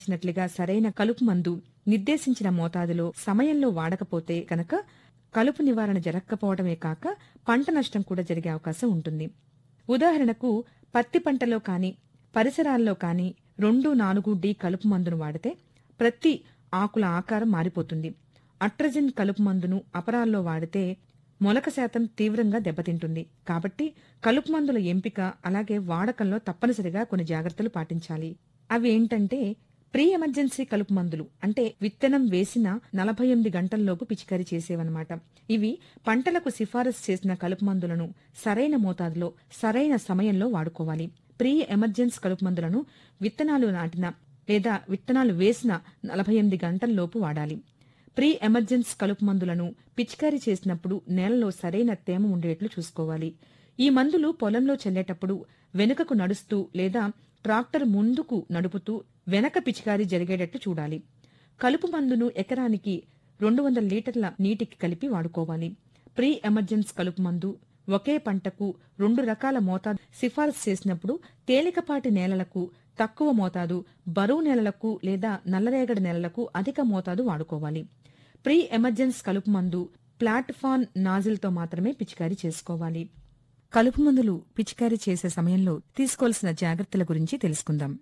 ఇచ్చినట్లుగా సరైన కలుపు మందు నిర్దేశించిన మోతాదులో సమయంలో వాడకపోతే కనుక కలుపు నివారణ జరగకపోవడమే కాక పంట నష్టం కూడా జరిగే అవకాశం ఉంటుంది ఉదాహరణకు పత్తి పంటలో కాని పరిసరాల్లో కాని రెండు నాలుగు డి కలుపు మందును వాడితే ప్రతి ఆకుల ఆకారం మారిపోతుంది అట్రజిన్ కలుపు మందును అపరాల్లో వాడితే మొలక శాతం తీవ్రంగా దెబ్బతింటుంది కాబట్టి కలుపు మందుల ఎంపిక అలాగే వాడకంలో తప్పనిసరిగా కొన్ని జాగ్రత్తలు పాటించాలి అవి ఏంటంటే ప్రీ ఎమర్జెన్సీ కలుపు మందులు అంటే విత్తనం వేసిన నలభై ఎనిమిది గంటల్లోపు పిచికారీ చేసేవన్నమాట ఇవి పంటలకు సిఫారసు చేసిన కలుపు మందులను సరైన మోతాదులో సరైన సమయంలో వాడుకోవాలి ప్రీ ఎమర్జెన్సీ కలుపు మందులను విత్తనాలు నాటిన లేదా విత్తనాలు వేసిన నలభై ఎనిమిది గంటల్లోపు వాడాలి ప్రీ ఎమర్జెన్సీ కలుపు మందులను పిచికారీ చేసినప్పుడు నేలలో సరైన తేమ ఉండేట్లు చూసుకోవాలి ఈ మందులు పొలంలో చల్లేటప్పుడు వెనుకకు నడుస్తూ లేదా ట్రాక్టర్ ముందుకు నడుపుతూ వెనక పిచికారీ జరిగేటట్లు చూడాలి కలుపు మందును ఎకరానికి రెండు వందల లీటర్ల నీటికి కలిపి వాడుకోవాలి ప్రీ ఎమర్జెన్సీ కలుపు మందు ఒకే పంటకు రెండు రకాల మోతాదు సిఫారసు చేసినప్పుడు తేలికపాటి నేలలకు తక్కువ మోతాదు బరువు నేలలకు లేదా నల్లరేగడి నేలలకు అధిక మోతాదు వాడుకోవాలి ప్రీ ఎమర్జెన్సీ కలుపు మందు ప్లాట్ఫాన్ నాజిల్తో మాత్రమే పిచికారీ చేసుకోవాలి కలుపు మందులు పిచికారీ చేసే సమయంలో తీసుకోవాల్సిన జాగ్రత్తల గురించి తెలుసుకుందాం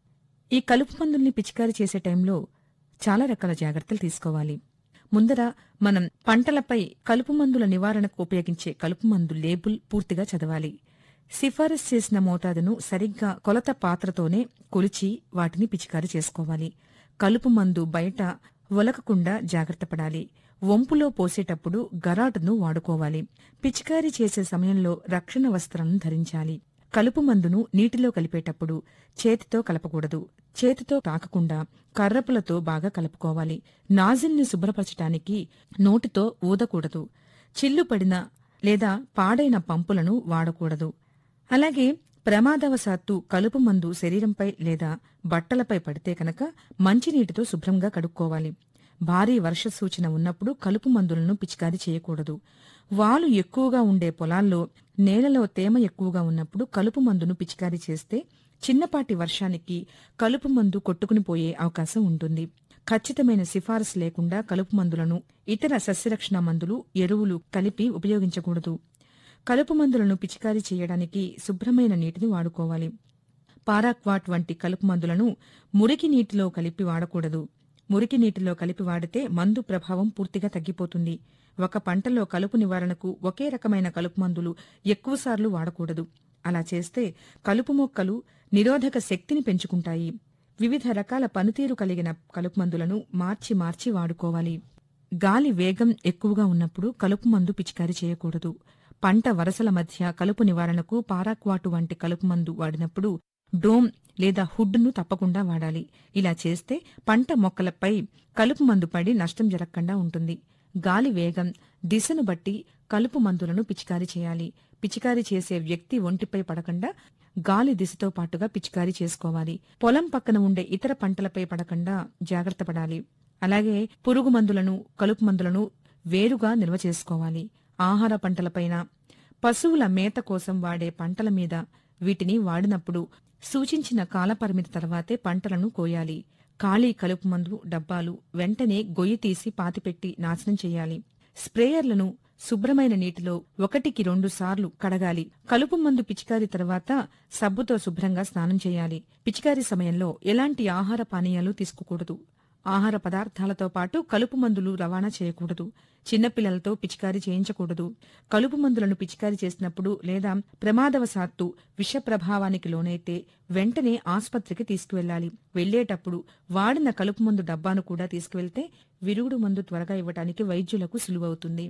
ఈ కలుపు మందుల్ని పిచికారీ చేసే టైంలో చాలా రకాల జాగ్రత్తలు తీసుకోవాలి ముందర మనం పంటలపై కలుపు మందుల నివారణకు ఉపయోగించే కలుపు మందు లేబుల్ పూర్తిగా చదవాలి సిఫారసు చేసిన మోతాదును సరిగ్గా కొలత పాత్రతోనే కొలిచి వాటిని పిచికారీ చేసుకోవాలి కలుపు మందు బయట ఒలకకుండా జాగ్రత్త పడాలి వంపులో పోసేటప్పుడు గరాటును వాడుకోవాలి పిచికారీ చేసే సమయంలో రక్షణ వస్త్రాలను ధరించాలి కలుపు మందును నీటిలో కలిపేటప్పుడు చేతితో కలపకూడదు చేతితో తాకకుండా కర్రపులతో బాగా కలుపుకోవాలి నాజిల్ని శుభ్రపరచటానికి నోటితో ఊదకూడదు చిల్లు పడిన లేదా పాడైన పంపులను వాడకూడదు అలాగే ప్రమాదవశాత్తు కలుపు మందు శరీరంపై లేదా బట్టలపై పడితే కనుక మంచినీటితో శుభ్రంగా కడుక్కోవాలి భారీ వర్ష సూచన ఉన్నప్పుడు కలుపు మందులను పిచికారీ చేయకూడదు వాలు ఎక్కువగా ఉండే పొలాల్లో నేలలో తేమ ఎక్కువగా ఉన్నప్పుడు కలుపు మందును పిచికారీ చేస్తే చిన్నపాటి వర్షానికి కలుపు మందు కొట్టుకుని పోయే అవకాశం ఉంటుంది ఖచ్చితమైన సిఫారసు లేకుండా కలుపు మందులను ఇతర సస్యరక్షణ మందులు ఎరువులు కలిపి ఉపయోగించకూడదు కలుపు మందులను పిచికారీ చేయడానికి శుభ్రమైన నీటిని వాడుకోవాలి పారాక్వాట్ వంటి కలుపు మందులను మురికి నీటిలో కలిపి వాడకూడదు మురికి నీటిలో కలిపి వాడితే మందు ప్రభావం పూర్తిగా తగ్గిపోతుంది ఒక పంటలో కలుపు నివారణకు ఒకే రకమైన కలుపు మందులు ఎక్కువసార్లు వాడకూడదు అలా చేస్తే కలుపు మొక్కలు నిరోధక శక్తిని పెంచుకుంటాయి వివిధ రకాల పనితీరు కలిగిన కలుపు మందులను మార్చి మార్చి వాడుకోవాలి గాలి వేగం ఎక్కువగా ఉన్నప్పుడు కలుపు మందు పిచికారీ చేయకూడదు పంట వరసల మధ్య కలుపు నివారణకు పారాక్వాటు వంటి కలుపు మందు వాడినప్పుడు డోమ్ లేదా హుడ్ను తప్పకుండా వాడాలి ఇలా చేస్తే పంట మొక్కలపై కలుపు మందు పడి నష్టం జరగకుండా ఉంటుంది గాలి వేగం దిశను బట్టి కలుపు మందులను పిచికారీ చేయాలి పిచికారీ చేసే వ్యక్తి ఒంటిపై పడకుండా గాలి దిశతో పాటుగా పిచికారీ చేసుకోవాలి పొలం పక్కన ఉండే ఇతర పంటలపై పడకుండా జాగ్రత్త పడాలి అలాగే పురుగు మందులను కలుపు మందులను వేరుగా నిల్వ చేసుకోవాలి ఆహార పంటలపైన పశువుల మేత కోసం వాడే పంటల మీద వీటిని వాడినప్పుడు సూచించిన కాలపరిమితి తర్వాతే పంటలను కోయాలి ఖాళీ కలుపు మందు డబ్బాలు వెంటనే గొయ్యి తీసి పాతిపెట్టి నాశనం చేయాలి స్ప్రేయర్లను శుభ్రమైన నీటిలో ఒకటికి రెండు సార్లు కడగాలి కలుపు మందు పిచికారీ తర్వాత సబ్బుతో శుభ్రంగా స్నానం చేయాలి పిచికారీ సమయంలో ఎలాంటి ఆహార పానీయాలు తీసుకోకూడదు ఆహార పదార్థాలతో పాటు కలుపు మందులు రవాణా చేయకూడదు చిన్నపిల్లలతో పిచికారీ చేయించకూడదు కలుపు మందులను పిచికారీ చేసినప్పుడు లేదా ప్రమాదవశాత్తు విష ప్రభావానికి లోనైతే వెంటనే ఆసుపత్రికి తీసుకువెళ్లాలి వెళ్లేటప్పుడు వాడిన కలుపు మందు డబ్బాను కూడా తీసుకువెళ్తే విరుగుడు మందు త్వరగా ఇవ్వటానికి వైద్యులకు సులువవుతుంది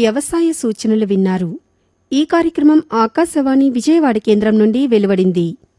వ్యవసాయ సూచనలు విన్నారు ఈ కార్యక్రమం ఆకాశవాణి విజయవాడ కేంద్రం నుండి వెలువడింది